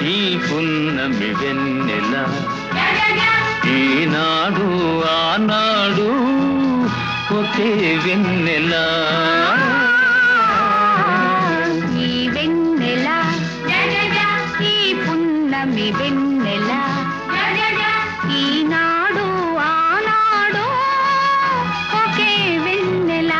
ఈ పున్నమి వెన్నెల ఈనాడు ఆనాడు ఒకే వెన్నెల ఈ వెన్నెల ఈ పున్నమి వెన్నెల ఈనాడు ఆనాడు ఒకే వెన్నెల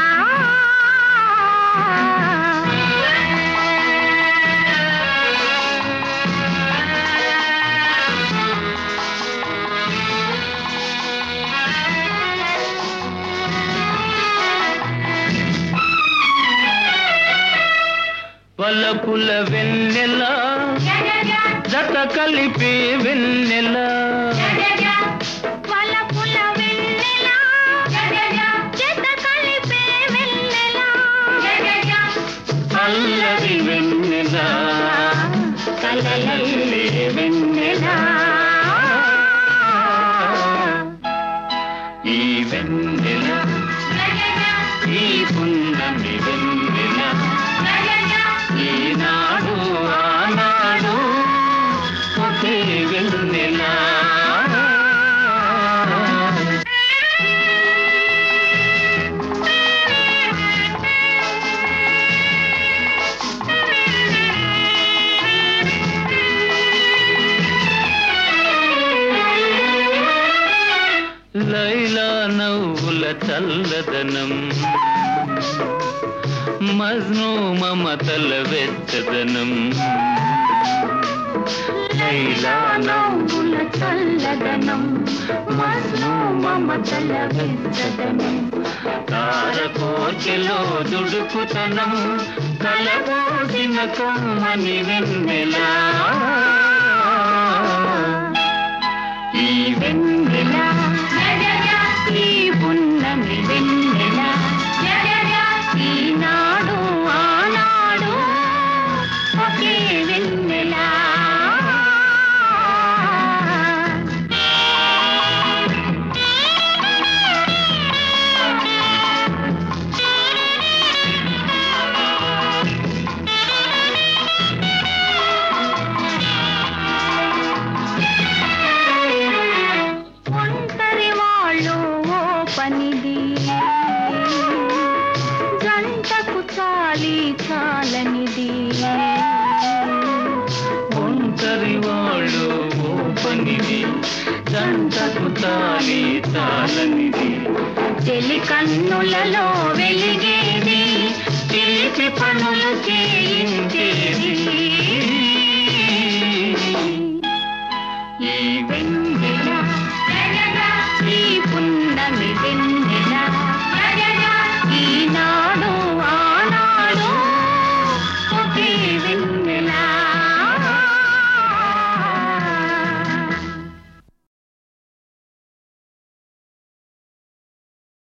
పలకుల వెన్నెల జత కలిపే వెన్నెల వలపుల వెన్నెల జత కలిపే వెన్నెల అల్లరి వెన్నెల కలలల్లే వెన్నెల ఈ వెన్నెల ఈ పున్నమి వెన్నెల ఈనాడు ఆనాడు ఒకే వెన్నెల లైలా నవ్వుల చల్లదనం మజ్ను మమతల వెచ్చదనం లైలా నవ్వుల చల్లదనం మస్ను మమతల వెచ్చదనం తారకోచెలో దుడుకుతనం కలబోసిన కమ్మని వెన్నెలా ఈ వెన్నెల ఈ పున్నమి వెన్నెల ఈనాడు ఆనాడు ఒకే వెన్నెల ఒంటరి వాళ్ళు ఓ పనిది జంటకు చాలి చాలనిది ఒంటరి వాళ్ళు ఓ పనిది జంటకు తాలి తాళనిది చెలి కన్నులలో వెలిగేది తీపి పనులు చేయించేది